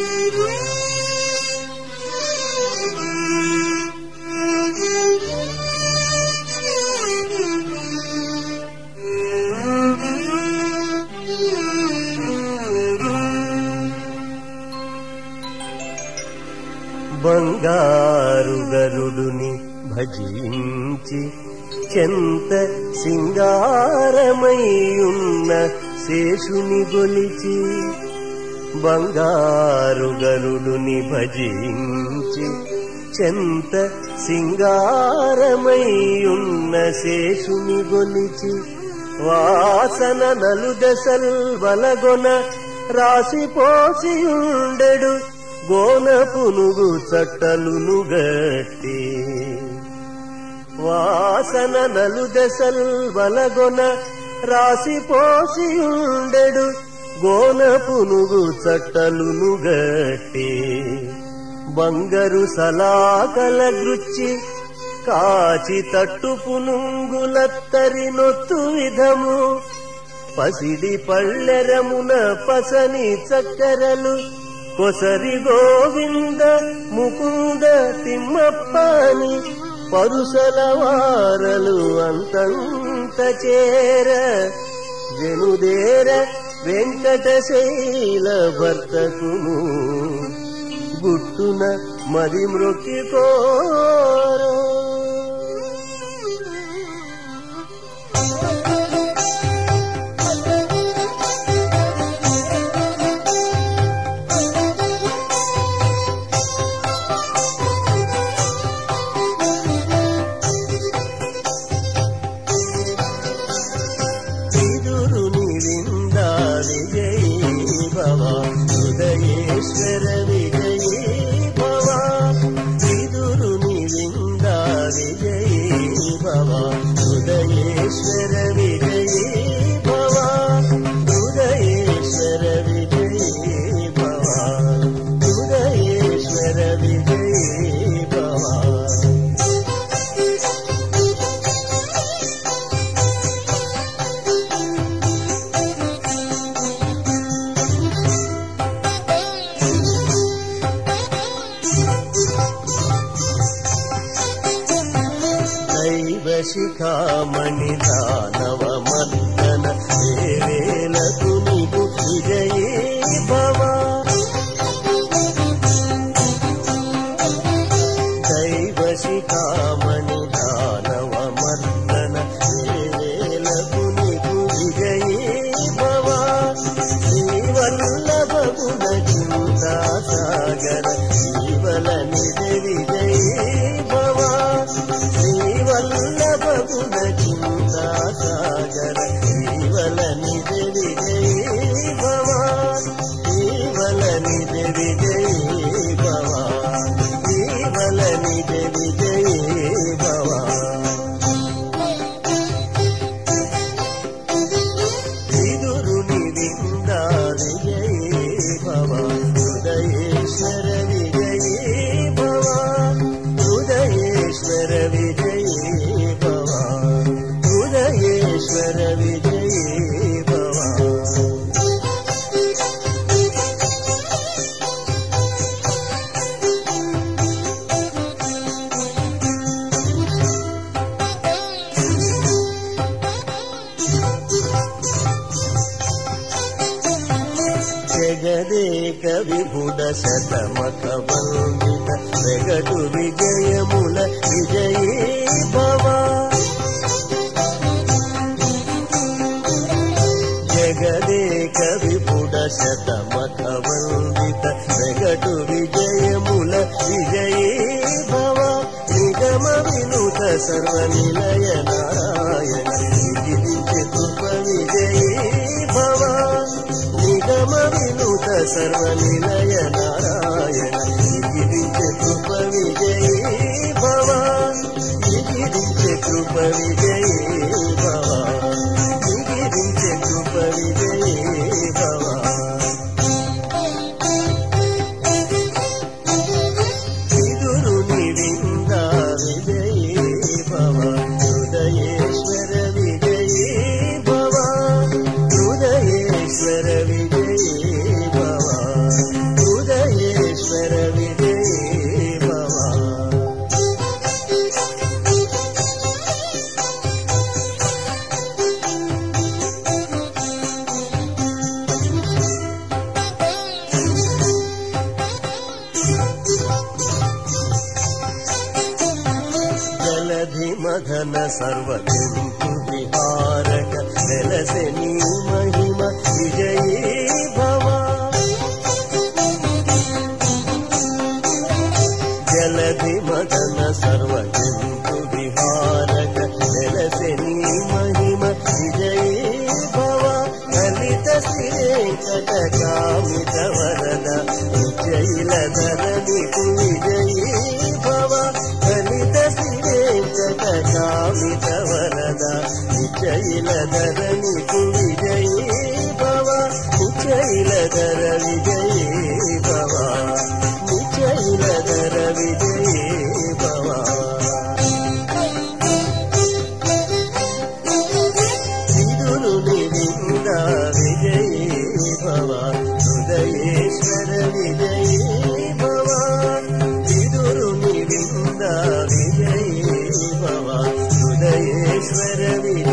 బంగారు గరుడుని భజించి చెంత సింగారమయ్యున్న శేషుని గొలిచి బంగారు గరుడుని భజించి చెంత సింగారమయ్యున్న శేషుని గొలిచి వాసన నలుదశల్ వలగొన రాసిపోసియుండెడు గోన పునుగు చట్టలును గట్టి వాసన నలుదశల్ వలగొన రాసిపోసియుండెడు గోన పునుగు చట్టలును గట్టి బంగరు సలాకల గృచ్చి కాచి తట్టు పునుంగులత్తరి నొత్తు విధము పసిడి పళ్ళెరమున పసని చక్కెరలు కొసరి గోవింద ముకుంద తిమ్మప్పని పరుసల వారలు అంతంత చేర జనుదేర వెంకటశైల భర్తకును గుట్టున మది మృక్కికోరో విదురుని వింద విజయీ భవ హృదయేశ్వర విజయీ భవ విదురుని వింద విజయీ భవ హృదయేశ్వర విజయీ భవ హృదయేశ్వర విజయీ భవ హృదయేశ్వర విజయీ భవ దైవ శిఖామణి దానవ మర్దన దేవేలకు నీకు విజయీ భవ దైవ శిఖామణి దానవ మర్దన దేవేలకు నీకు విజయీ భవ శ్రీవల్లభగుణ చింతా సాగర జీవల నిజ విజయీ భవ శ్రీవల్లభగుణ చింతా సాగర జీవల నిజ విజయీ భవ జీవల నిజ విజయీ భవ జీవల నిజ విజయీ భవ విదురుని వింద విజయీ భవ హృదయేశ్వర విజయీ భవ హృదయేశ్వర విజయీ భవ హృదయేశ్వర విజయీ భవ జగదేక విభుడ శతమఖ వందిత వెగటు విజయముల విజయీ భవ జగదేక విభుడ శతమఖ వందిత వెగటు విజయముల విజయీ భవ నిగమ వినుత సర్వ నిలయ నారాయణ విజిలించే కృప విజయీ భవ నిగమ వినుత సర్వ నిలయ నారాయణ విజిలించే కృప విజయీ భవ విజిలించే కృప విజయీ భవ విజిలించే కృప విజయీ భవ విదురుని వింద విజయీ భవ హృదయేశ్వర విజయీ భవ హృదయేశ్వర విజయీ భవ హృదయేశ్వర మదన సర్వజంతు విహారక వెలసె నీ మహిమ విజయీ భవ జలధి మదన సర్వజంతు విహారక వెలసె నీ మహిమ విజయీ భవ లలిత శ్రీకట కామిత వరద విజయిల ధరణికు విజయీ భవ లలిత శ్రీకట కామిత వరద విజయిల ధరణికు విజయీ భవ విజయిలధర విజయీ భవ విజయిలధర విజయీ భవ విదురుని వింద విజయీ భవ హృదయేశ్వర విజయీ భవ విదురుని వింద విజయీ భవ హృదయేశ్వర విజయీ